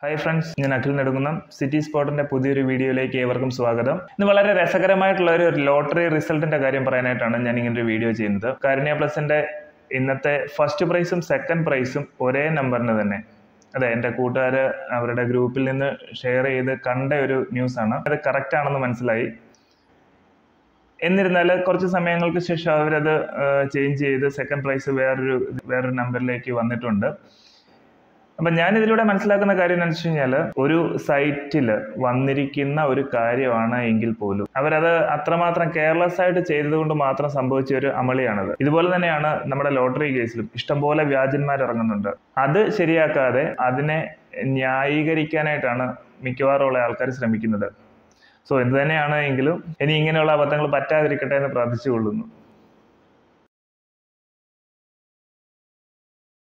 hi friends ഞാൻ Akhil നെടുങ്ങുന്നം city സ്പോട്ടിന്റെ പുതിയൊരു വീഡിയോയിലേക്ക് ഏവർക്കും സ്വാഗതം ഇന്ന് വളരെ രസകരമായിട്ടുള്ള ഒരു ലോട്ടറി റിസൾട്ടിന്റെ കാര്യം പറയാനായിട്ടാണ് ഞാൻ ഇങ്ങനെ ഒരു വീഡിയോ ചെയ്യുന്നത് കാരുണ്യ പ്ലസിന്റെ ഇന്നത്തെ ഫസ്റ്റ് പ്രൈസും സെക്കൻഡ് പ്രൈസും ഒരേ നമ്പറിന് തന്നെ അതെ എൻ്റെ കൂട്ടുകാർ അവരുടെ ഗ്രൂപ്പിൽ നിന്ന് ഷെയർ ചെയ്ത് കണ്ട ഒരു ന്യൂസാണ് അത് കറക്റ്റ് ആണെന്ന് മനസ്സിലായി എന്നിരുന്നാൽ കുറച്ച് സമയങ്ങൾക്ക് ശേഷം അവരത് ചേഞ്ച് ചെയ്ത് സെക്കൻഡ് പ്രൈസ് വേറൊരു വേറൊരു നമ്പറിലേക്ക് വന്നിട്ടുണ്ട് അപ്പം ഞാൻ ഇതിലൂടെ മനസ്സിലാക്കുന്ന കാര്യം എന്ന് വെച്ച് കഴിഞ്ഞാൽ ഒരു സൈറ്റിൽ വന്നിരിക്കുന്ന ഒരു കാര്യമാണ് എങ്കിൽ പോലും അവരത് അത്രമാത്രം കെയർലെസ് ആയിട്ട് ചെയ്തതുകൊണ്ട് മാത്രം സംഭവിച്ച ഒരു അമളിയാണത് ഇതുപോലെ തന്നെയാണ് നമ്മുടെ ലോട്ടറി കേസിലും ഇഷ്ടംപോലെ വ്യാജന്മാർ ഇറങ്ങുന്നുണ്ട് അത് ശരിയാക്കാതെ അതിനെ ന്യായീകരിക്കാനായിട്ടാണ് മിക്കവാറും ഉള്ള ആൾക്കാർ ശ്രമിക്കുന്നത് സോ എന്ത് തന്നെയാണ് എങ്കിലും ഇനി ഇങ്ങനെയുള്ള അബദ്ധങ്ങൾ പറ്റാതിരിക്കട്ടെ എന്ന് പ്രാർത്ഥിച്ചുകൊള്ളുന്നു